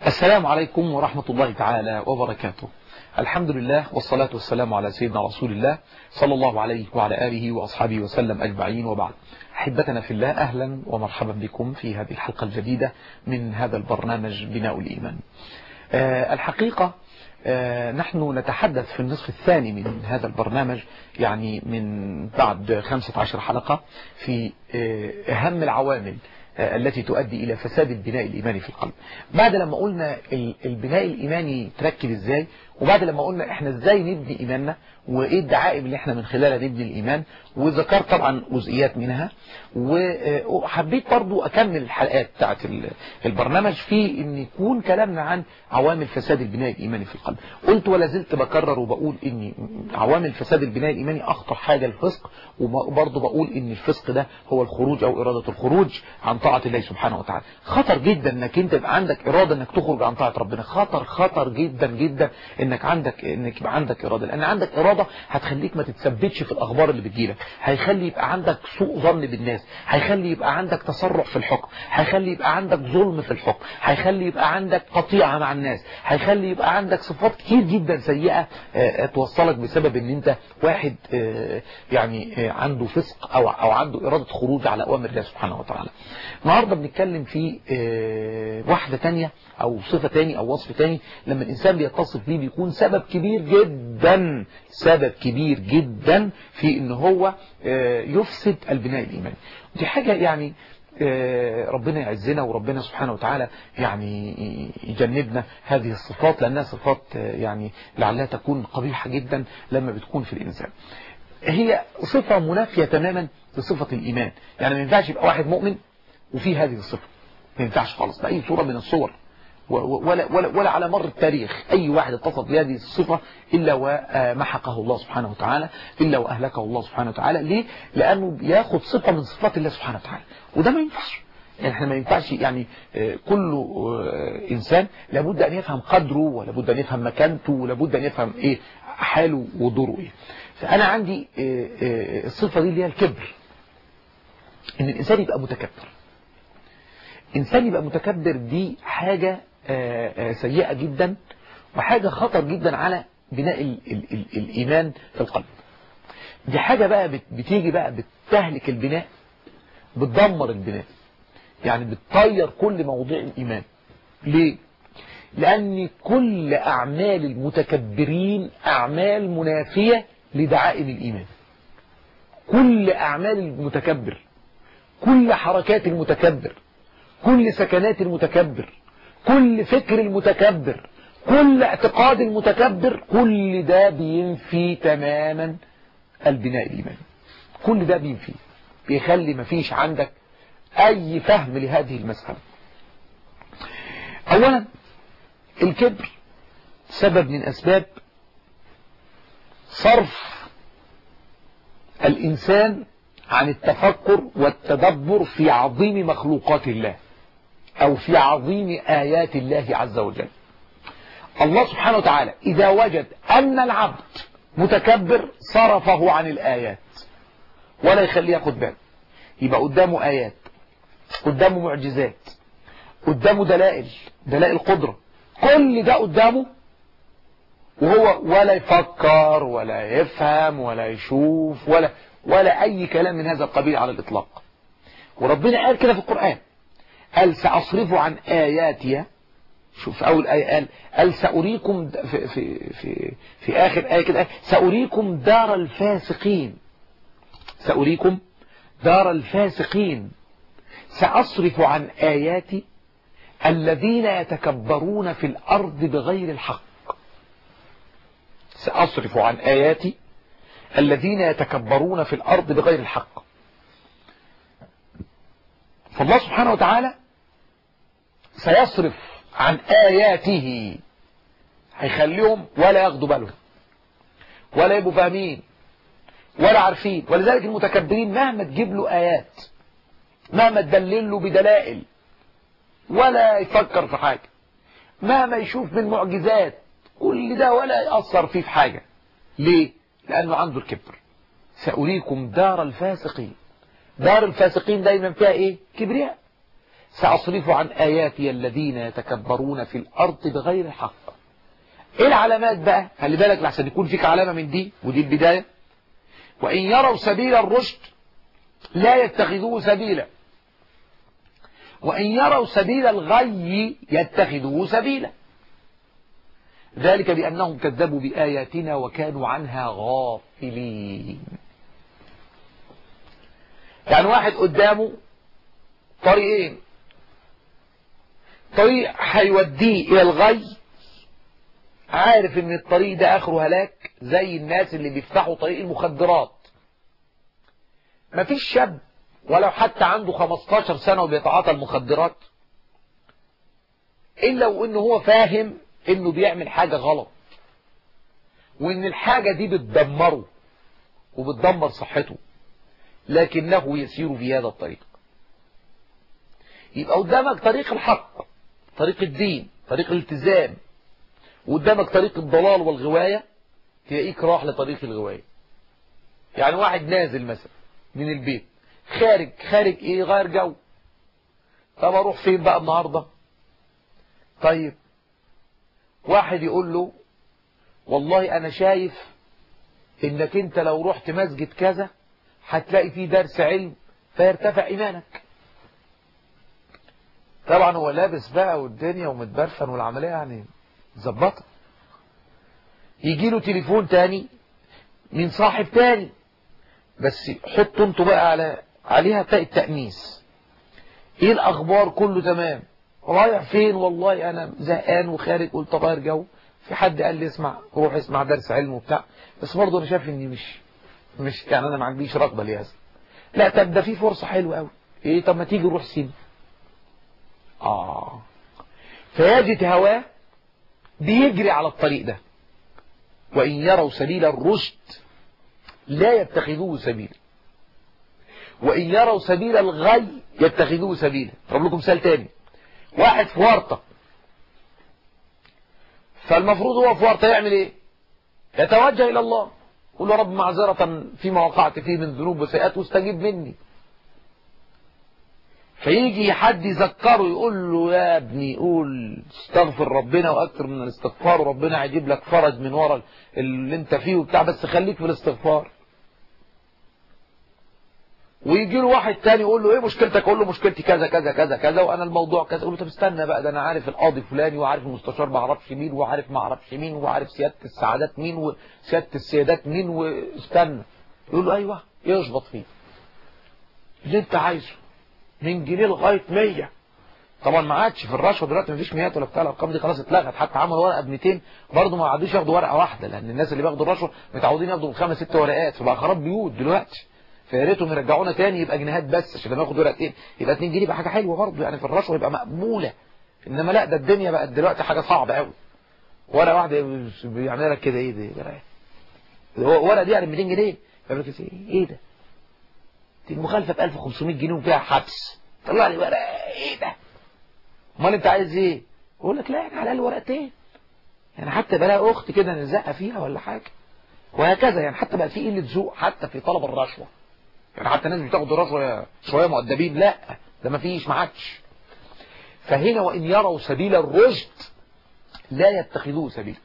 السلام عليكم ورحمة الله تعالى وبركاته الحمد لله والصلاة والسلام على سيدنا رسول الله صلى الله عليه وعلى آله وأصحابه وسلم أجمعين وبعد أحبتنا في الله أهلا ومرحبا بكم في هذه الحلقة الجديدة من هذا البرنامج بناء الإيمان أه الحقيقة أه نحن نتحدث في النصف الثاني من هذا البرنامج يعني من بعد 15 حلقة في أه أهم العوامل التي تؤدي إلى فساد البناء الإيماني في القلب بعد لما قلنا البناء الإيماني تركب إزاي وبعد لما قلنا إحنا إزاي نبني إيماننا وإيه الدعائم اللي إحنا من خلالها نبني الإيمان وذكرت طبعا جزئيات منها وحبيت برضو أكمل الحلقات بتاعت البرنامج في أن يكون كلامنا عن عوامل فساد البناء الإيماني في القلب قلت ولا زلت بكرر وبقول أن عوامل فساد البناء الإيماني أخطر حاجة الفسق وبرضو بقول أن الفسق ده هو الخروج أو إرادة الخروج عن طاعة الله سبحانه وتعالى خطر جدا أنك أنت يبقى عندك إرادة أنك تخرج عن طاعة ربنا خطر خطر جدا جدا أنك عندك أنك يبقى عندك إرادة لأن عندك إرادة هتخليك ما تتثبتش في الأخبار اللي بتجيلك هيخلي يبقى عندك سوء ظن بالناس هيخلي يبقى عندك تسرع في الحكم هيخلي يبقى عندك ظلم في الحكم هيخلي يبقى عندك قطيعة مع الناس هيخلي يبقى عندك صفات كتير جدا سيئة توصلك بسبب ان انت واحد يعني عنده فسق او او عنده إرادة خروج على أوامر الله سبحانه وتعالى النهاردة بنتكلم في واحدة تانية او صفة تاني او وصف تاني لما الانسان بيتصف بيه بيكون سبب كبير جدا سبب كبير جدا في ان هو يفسد البناء الايماني دي حاجة يعني ربنا يعزنا وربنا سبحانه وتعالى يعني يجنبنا هذه الصفات لأنها صفات يعني لعلها تكون قبيحة جدا لما بتكون في الإنسان هي صفة منافية تماما لصفة الإيمان يعني ما ينفعش يبقى واحد مؤمن وفيه هذه الصفة ما ينفعش خالص بأي صورة من الصور ولا, ولا, ولا على مر التاريخ أي واحد اتصف بهذه الصفة إلا ومحقه الله سبحانه وتعالى إلا وأهلكه الله سبحانه وتعالى ليه؟ لأنه ياخد صفة من صفات الله سبحانه وتعالى وده ما ينفعش يعني احنا ما ينفعش يعني كل إنسان لابد أن يفهم قدره ولابد أن يفهم مكانته ولابد أن يفهم إيه حاله ودوره إيه فأنا عندي الصفة دي اللي هي الكبر إن الإنسان يبقى متكبر إنسان يبقى متكبر دي حاجة سيئة جدا وحاجة خطر جدا على بناء ال ال ال الإيمان في القلب دي حاجة بقى بتيجي بقى بتهلك البناء بتدمر البناء يعني بتطير كل مواضيع الإيمان ليه؟ لأن كل أعمال المتكبرين أعمال منافية لدعائم الإيمان كل أعمال المتكبر كل حركات المتكبر كل سكنات المتكبر كل فكر المتكبر كل اعتقاد المتكبر كل ده بينفي تماما البناء الإيماني كل ده بينفي بيخلي مفيش عندك أي فهم لهذه المسألة أولا الكبر سبب من أسباب صرف الإنسان عن التفكر والتدبر في عظيم مخلوقات الله أو في عظيم آيات الله عز وجل الله سبحانه وتعالى إذا وجد أن العبد متكبر صرفه عن الآيات ولا يخليه ياخد باله يبقى قدامه آيات قدامه معجزات قدامه دلائل دلائل قدرة كل ده قدامه وهو ولا يفكر ولا يفهم ولا يشوف ولا ولا أي كلام من هذا القبيل على الإطلاق وربنا قال كده في القرآن قال سأصرف عن آياتي شوف أول آية قال قال سأريكم في, في, في, في آخر آية كده سأريكم دار الفاسقين سأريكم دار الفاسقين سأصرف عن آياتي الذين يتكبرون في الأرض بغير الحق سأصرف عن آياتي الذين يتكبرون في الأرض بغير الحق فالله سبحانه وتعالى سيصرف عن آياته هيخليهم ولا ياخدوا بالهم ولا يبقوا فاهمين ولا عارفين ولذلك المتكبرين مهما تجيب له آيات مهما تدلل له بدلائل ولا يفكر في حاجة مهما يشوف من معجزات كل ده ولا يأثر فيه في حاجة ليه؟ لأنه عنده الكبر سأريكم دار الفاسقين دار الفاسقين دايما فيها ايه كبرياء سأصرف عن آياتي الذين يتكبرون في الأرض بغير الحق ايه العلامات بقى خلي بالك لحسن يكون فيك علامة من دي ودي البداية وإن يروا سبيل الرشد لا يتخذوه سبيلا وإن يروا سبيل الغي يتخذوه سبيلا ذلك بأنهم كذبوا بآياتنا وكانوا عنها غافلين يعني واحد قدامه طريقين طريق هيوديه إلى الغي عارف ان الطريق ده اخره هلاك زي الناس اللي بيفتحوا طريق المخدرات مفيش شاب ولو حتى عنده 15 سنة وبيتعاطى المخدرات إلا وإنه هو فاهم إنه بيعمل حاجة غلط وإن الحاجة دي بتدمره وبتدمر صحته لكنه يسير في هذا الطريق يبقى قدامك طريق الحق طريق الدين طريق الالتزام وقدامك طريق الضلال والغواية تلاقيك راح لطريق الغواية يعني واحد نازل مثلا من البيت خارج خارج ايه غير جو طب اروح فين بقى النهاردة طيب واحد يقول له والله انا شايف انك انت لو رحت مسجد كذا هتلاقي فيه درس علم فيرتفع ايمانك طبعا هو لابس بقى والدنيا ومتبرفن والعملية يعني ظبطها يجي له تليفون تاني من صاحب تاني بس حطوا انتوا بقى على عليها تاء التأنيس ايه الاخبار كله تمام رايح فين والله انا زهقان وخارج قلت اغير جو في حد قال لي اسمع روح اسمع درس علم وبتاع بس برضه انا شايف اني مش مش يعني انا ما عنديش رغبه لهذا لا طب ده في فرصه حلوه قوي ايه طب ما تيجي نروح سينما اه فيجد هواه بيجري على الطريق ده وإن يروا سبيل الرشد لا يتخذوه سبيلا وإن يروا سبيل الغي يتخذوه سبيلا أضرب لكم مثال تاني واحد في ورطة فالمفروض هو في ورطة يعمل ايه يتوجه إلى الله يقول له رب معذرة فيما وقعت فيه من ذنوب وسيئات واستجيب مني فيجي حد يذكره يقول له يا ابني قول استغفر ربنا واكثر من الاستغفار وربنا هيجيب لك فرج من ورا اللي انت فيه وبتاع بس خليك في الاستغفار ويجي له واحد تاني يقول له ايه مشكلتك يقول له مشكلتي كذا كذا كذا كذا وانا الموضوع كذا يقول له طب استنى بقى ده انا عارف القاضي فلاني وعارف المستشار ما اعرفش مين وعارف ما اعرفش مين وعارف سياده السعادات مين وسياده السيادات مين واستنى يقول له ايوه يشبط فيه اللي انت عايزه من جنيه لغايه 100 طبعا ما عادش في الرشوه دلوقتي ما فيش 100 ولا بتاع الارقام دي خلاص اتلغت حتى عملوا ورقه ب 200 برضه ما عادوش ياخدوا ورقه واحده لان الناس اللي بياخدوا الرشوه متعودين ياخدوا خمس ست ورقات فبقى خراب بيوت دلوقتي فيا ريتهم يرجعونا تاني يبقى جنيهات بس عشان لما ياخد ورقتين يبقى 2 جنيه يبقى حاجه حلوه برضه يعني في الرشوه يبقى مقبوله انما لا ده الدنيا بقت دلوقتي حاجه صعبه قوي ورقه واحده بيعمل لك كده ايه دي ورقه دي يعني 200 جنيه يعمل لك ايه ده دي المخالفه ب 1500 جنيه وفيها حبس طلع لي ورقه ايه ده امال انت عايز ايه يقول لك لا يعني على الاقل ورقتين يعني حتى بلاقي اخت كده نزقه فيها ولا حاجه وهكذا يعني حتى بقى في قله ذوق حتى في طلب الرشوه يعني حتى الناس بتاخد الرشوه شويه مؤدبين لا ده ما فيش ما عادش فهنا وان يروا سبيل الرشد لا يتخذوه سبيلا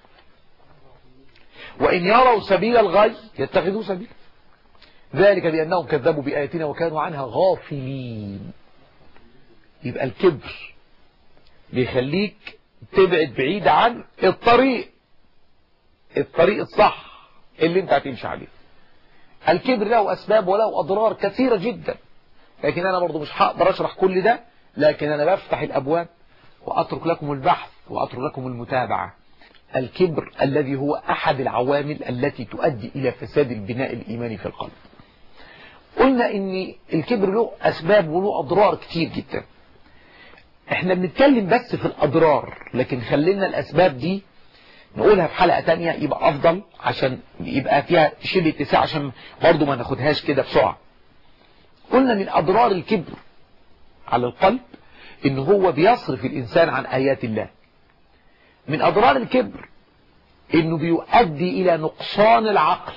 وان يروا سبيل الغي يتخذوه سبيلا ذلك بانهم كذبوا باياتنا وكانوا عنها غافلين يبقى الكبر بيخليك تبعد بعيد عن الطريق الطريق الصح اللي انت هتمشي عليه الكبر له أسباب وله أضرار كثيرة جدا لكن أنا برضو مش هقدر أشرح كل ده لكن أنا بفتح الأبواب وأترك لكم البحث وأترك لكم المتابعة الكبر الذي هو أحد العوامل التي تؤدي إلى فساد البناء الإيماني في القلب قلنا ان الكبر له أسباب وله أضرار كتير جدا احنا بنتكلم بس في الأضرار لكن خلينا الأسباب دي نقولها في حلقة تانية يبقى أفضل عشان يبقى فيها شبه اتساع عشان برضو ما ناخدهاش كده بسرعة قلنا من أضرار الكبر على القلب إن هو بيصرف الإنسان عن آيات الله من أضرار الكبر إنه بيؤدي إلى نقصان العقل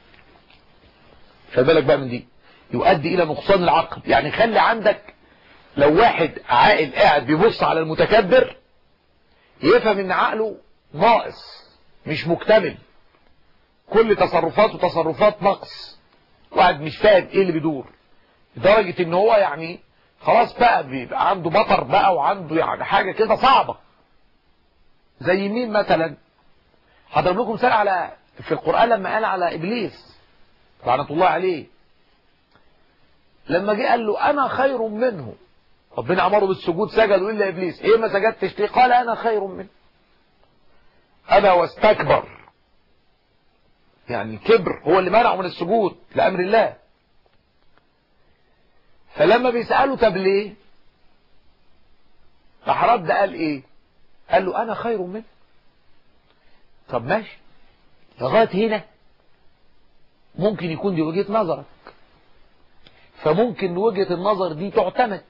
خلي بالك بقى من دي يؤدي إلى نقصان العقل يعني خلي عندك لو واحد عاقل قاعد بيبص على المتكبر يفهم ان عقله ناقص مش مكتمل كل تصرفاته تصرفات نقص واحد مش فاهم ايه اللي بيدور لدرجة ان هو يعني خلاص بقى بيبقى عنده بطر بقى وعنده يعني حاجة كده صعبة زي مين مثلا هضرب لكم مثال على في القرآن لما قال على إبليس لعنة الله عليه لما جه قال له أنا خير منه ربنا أمره بالسجود سجدوا إلا إبليس إيه ما سجدتش ليه قال أنا خير منه أنا واستكبر يعني الكبر هو اللي منعه من السجود لأمر الله فلما بيسأله طب ليه راح رد قال ايه قال له انا خير منه طب ماشي لغايه هنا ممكن يكون دي وجهه نظرك فممكن وجهه النظر دي تعتمد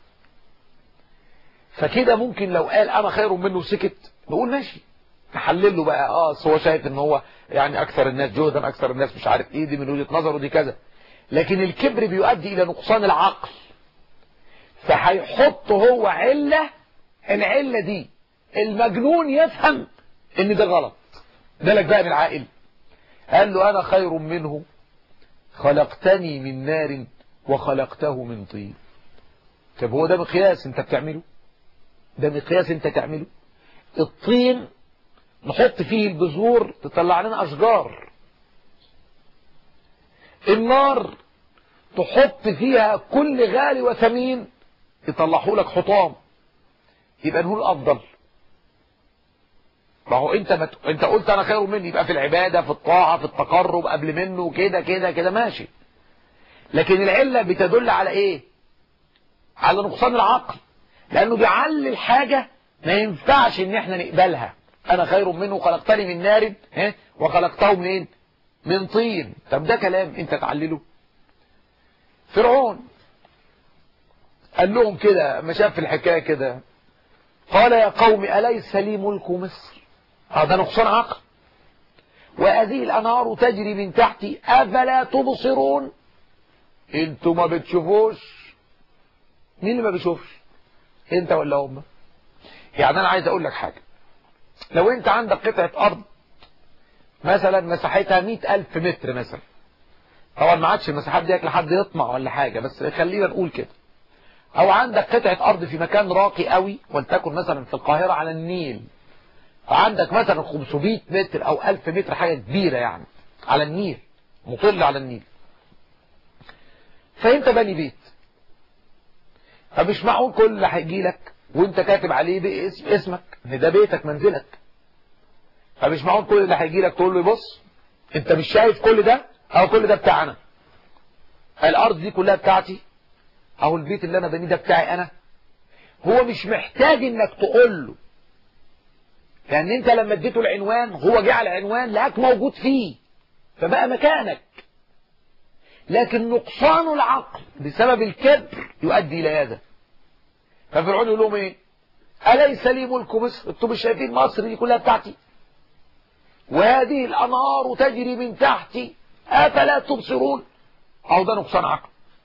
فكده ممكن لو قال انا خير منه وسكت نقول ماشي نحلل له بقى اه هو شايف ان هو يعني اكثر الناس جهدا اكثر الناس مش عارف ايه دي من وجهه نظره دي كذا لكن الكبر بيؤدي الى نقصان العقل فهيحط هو علة العلة دي المجنون يفهم ان ده غلط ده لك بقى من العاقل قال له انا خير منه خلقتني من نار وخلقته من طين طب هو ده مقياس انت بتعمله ده مقياس انت تعمله الطين نحط فيه البذور تطلع لنا اشجار النار تحط فيها كل غالي وثمين يطلعوا لك حطام يبقى نقول افضل ما هو انت مت... انت قلت انا خير مني يبقى في العباده في الطاعه في التقرب قبل منه كده كده كده ماشي لكن العله بتدل على ايه على نقصان العقل لانه بيعلل حاجه ما ينفعش ان احنا نقبلها انا خير منه خلقتني من نار ها وخلقته منين من طين طب ده كلام انت تعلله فرعون قال لهم كده ما شاف الحكايه كده قال يا قوم أليس لي ملك مصر هذا نقصان عقل وهذه الأنهار تجري من تحتي أفلا تبصرون انتوا ما بتشوفوش مين اللي ما بيشوفش انت ولا هم يعني انا عايز اقول لك حاجة لو انت عندك قطعة ارض مثلا مساحتها مئة الف متر مثلا طبعا ما عادش المساحات دي لحد يطمع ولا حاجة بس خلينا نقول كده او عندك قطعة ارض في مكان راقي قوي ولتكن مثلا في القاهرة على النيل فعندك مثلا 500 متر او 1000 متر حاجة كبيرة يعني على النيل مطل على النيل فانت بني بيت فمش معقول كل اللي هيجي لك وانت كاتب عليه باسم اسمك ان ده بيتك منزلك فمش معقول كل اللي هيجي لك تقول له بص انت مش شايف كل ده او كل ده بتاعنا الارض دي كلها بتاعتي او البيت اللي انا بنيه ده بتاعي انا هو مش محتاج انك تقول له لان انت لما اديته العنوان هو جه على العنوان لقاك موجود فيه فبقى مكانك لكن نقصان العقل بسبب الكبر يؤدي الى هذا ففرعون يقول لهم ايه اليس لي ملك مصر انتم مش شايفين مصر دي كلها بتاعتي وهذه الانهار تجري من تحتي افلا تبصرون او ده نقصان عقل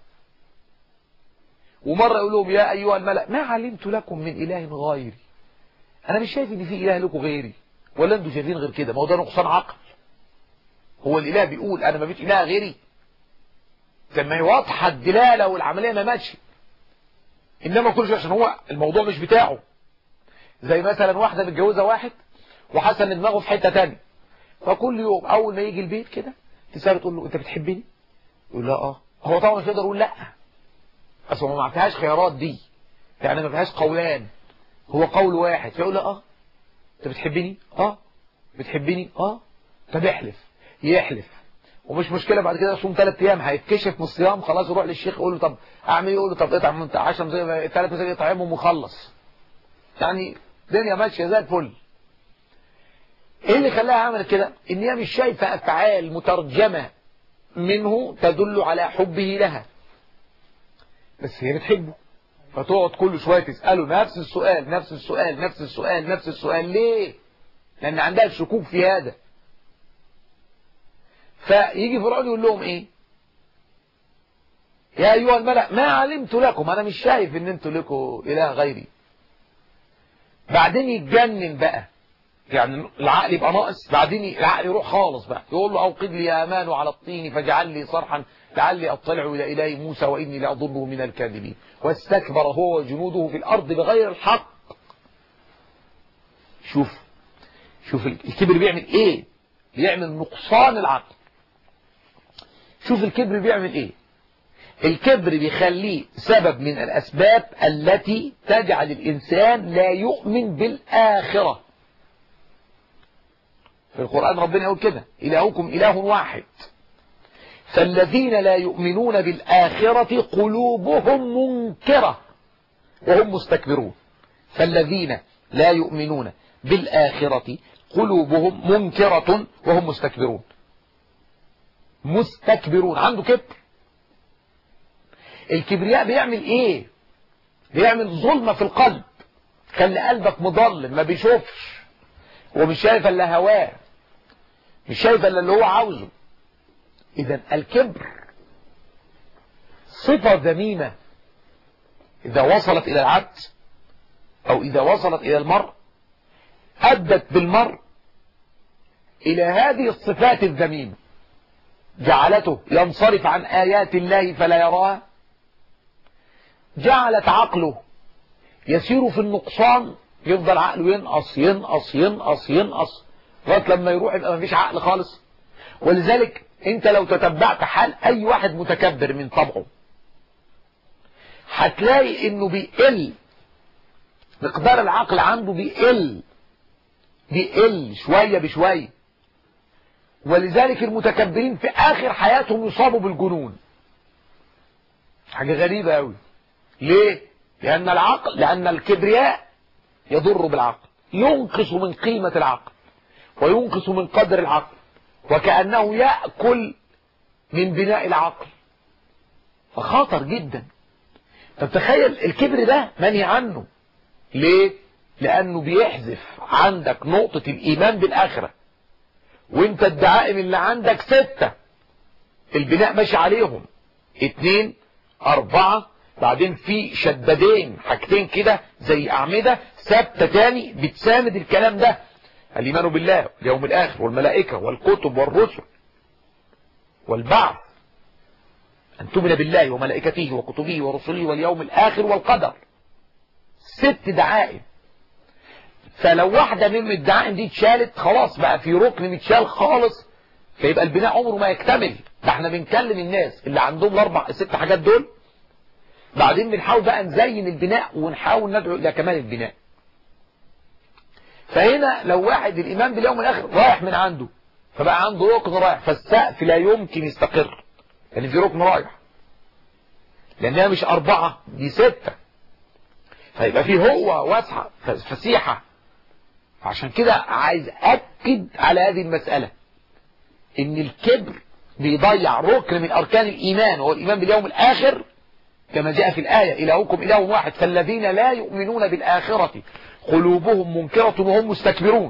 ومرة يقول لهم يا أيها الملأ ما علمت لكم من إله غيري أنا مش شايف إن في إله لكم غيري ولا أنتوا شايفين غير كده ما هو ده نقصان عقل هو الإله بيقول أنا ما فيش إله غيري لما هي واضحة الدلالة والعملية ما ماشي إنما كل شيء عشان هو الموضوع مش بتاعه زي مثلا واحدة متجوزة واحد وحاسة إن دماغه في حتة تانية فكل يوم أول ما يجي البيت كده تسأله تقول له أنت بتحبني؟ يقول لا أه هو طبعا مش يقدر يقول لأ اصل ما فيهاش خيارات دي يعني ما فيهاش قولان هو قول واحد فيقول له اه انت بتحبني اه بتحبني اه طب احلف يحلف ومش مشكله بعد كده يصوم ثلاث ايام هيتكشف من الصيام خلاص يروح للشيخ يقول له طب اعمل ايه يقول له طب اطعم انت 10 زي ثلاث زي اطعمهم وخلص يعني الدنيا ماشيه زي الفل ايه اللي خلاها عملت كده ان هي مش شايفه افعال مترجمه منه تدل على حبه لها بس هي بتحبه فتقعد كل شوية تسأله نفس السؤال نفس السؤال نفس السؤال نفس السؤال ليه لأن عندها شكوك في هذا فيجي فرعون يقول لهم ايه يا أيها الملأ ما علمت لكم أنا مش شايف إن أنتوا لكم إله غيري بعدين يتجنن بقى يعني العقل يبقى ناقص بعدين العقل يروح خالص بقى يقول له أوقد لي يا أمان على الطين فاجعل لي صرحا لعلي أطلع إلى إله موسى وإني لأظنه من الكاذبين واستكبر هو وجنوده في الأرض بغير الحق شوف شوف الكبر بيعمل إيه بيعمل نقصان العقل شوف الكبر بيعمل إيه الكبر بيخليه سبب من الأسباب التي تجعل الإنسان لا يؤمن بالآخرة في القرآن ربنا يقول كده إلهكم إله واحد فالذين لا يؤمنون بالآخرة قلوبهم منكرة وهم مستكبرون فالذين لا يؤمنون بالآخرة قلوبهم منكرة وهم مستكبرون مستكبرون عنده كبر الكبرياء بيعمل ايه بيعمل ظلمة في القلب خلي قلبك مضلم ما بيشوفش ومش شايف الا هواه مش شايف الا اللي هو عاوزه اذا الكبر صفة ذميمة اذا وصلت الى العبد او اذا وصلت الى المرء ادت بالمرء الى هذه الصفات الذميمة جعلته ينصرف عن آيات الله فلا يراها جعلت عقله يسير في النقصان يفضل عقله ينقص ينقص ينقص ينقص لغايه لما يروح يبقى مفيش عقل خالص ولذلك انت لو تتبعت حال اي واحد متكبر من طبعه هتلاقي انه بيقل مقدار العقل عنده بيقل بيقل شوية بشوية ولذلك المتكبرين في اخر حياتهم يصابوا بالجنون حاجة غريبة قوي ليه لان العقل لان الكبرياء يضر بالعقل ينقص من قيمة العقل وينقص من قدر العقل وكأنه يأكل من بناء العقل فخطر جدا طب تخيل الكبر ده منهي عنه ليه لأنه بيحذف عندك نقطة الإيمان بالآخرة وانت الدعائم اللي عندك ستة البناء ماشي عليهم اتنين أربعة بعدين في شدادين حاجتين كده زي أعمدة ثابتة تاني بتساند الكلام ده الإيمان بالله اليوم الآخر والملائكة والكتب والرسل والبعث أن تؤمن بالله وملائكته وكتبه ورسله واليوم الآخر والقدر ست دعائم فلو واحدة من الدعائم دي اتشالت خلاص بقى في ركن متشال خالص فيبقى البناء عمره ما يكتمل ده احنا بنكلم الناس اللي عندهم الاربع الست حاجات دول بعدين بنحاول بقى نزين البناء ونحاول ندعو الى كمال البناء فهنا لو واحد الإيمان باليوم الآخر رايح من عنده فبقى عنده ركن رايح فالسقف لا يمكن يستقر لأن يعني في ركن رايح لأنها مش أربعة دي ستة فيبقى في هو واسعة فسيحة فعشان كده عايز أكد على هذه المسألة إن الكبر بيضيع ركن من أركان الإيمان وهو الإيمان باليوم الآخر كما جاء في الآية إلهكم إله واحد فالذين لا يؤمنون بالآخرة قلوبهم منكرة وهم مستكبرون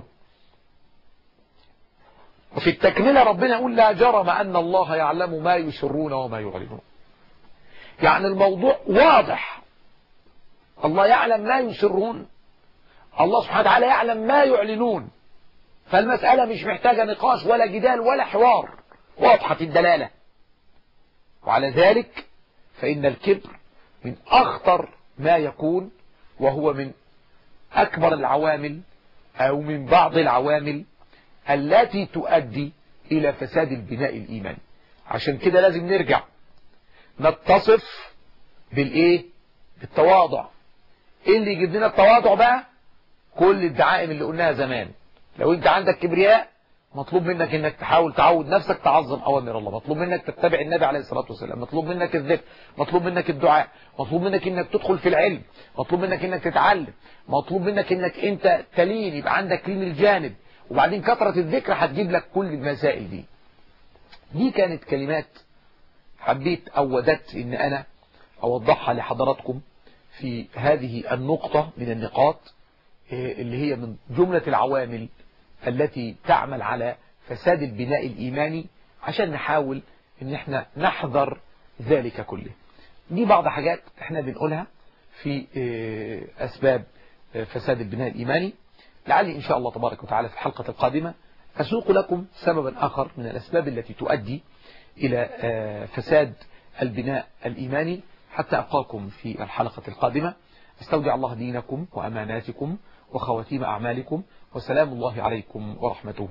وفي التكملة ربنا يقول لا جرم أن الله يعلم ما يسرون وما يعلنون يعني الموضوع واضح الله يعلم ما يسرون الله سبحانه وتعالى يعلم ما يعلنون فالمسألة مش محتاجة نقاش ولا جدال ولا حوار واضحة الدلالة وعلى ذلك فإن الكبر من أخطر ما يكون وهو من أكبر العوامل أو من بعض العوامل التي تؤدي إلى فساد البناء الإيماني عشان كده لازم نرجع نتصف بالإيه بالتواضع إيه اللي يجيب لنا التواضع بقى كل الدعائم اللي قلناها زمان لو انت عندك كبرياء مطلوب منك انك تحاول تعود نفسك تعظم اوامر الله مطلوب منك تتبع النبي عليه الصلاة والسلام مطلوب منك الذكر مطلوب منك الدعاء مطلوب منك انك تدخل في العلم مطلوب منك انك تتعلم مطلوب منك انك انت تلين يبقى عندك لين الجانب وبعدين كثرة الذكر هتجيب لك كل المسائل دي دي كانت كلمات حبيت او وددت ان انا اوضحها لحضراتكم في هذه النقطة من النقاط اللي هي من جملة العوامل التي تعمل على فساد البناء الإيماني عشان نحاول ان احنا نحذر ذلك كله دي بعض حاجات احنا بنقولها في أسباب فساد البناء الإيماني لعلي إن شاء الله تبارك وتعالى في الحلقة القادمة أسوق لكم سببا آخر من الأسباب التي تؤدي إلى فساد البناء الإيماني حتى ألقاكم في الحلقة القادمة استودع الله دينكم وأماناتكم وخواتيم أعمالكم وسلام الله عليكم ورحمته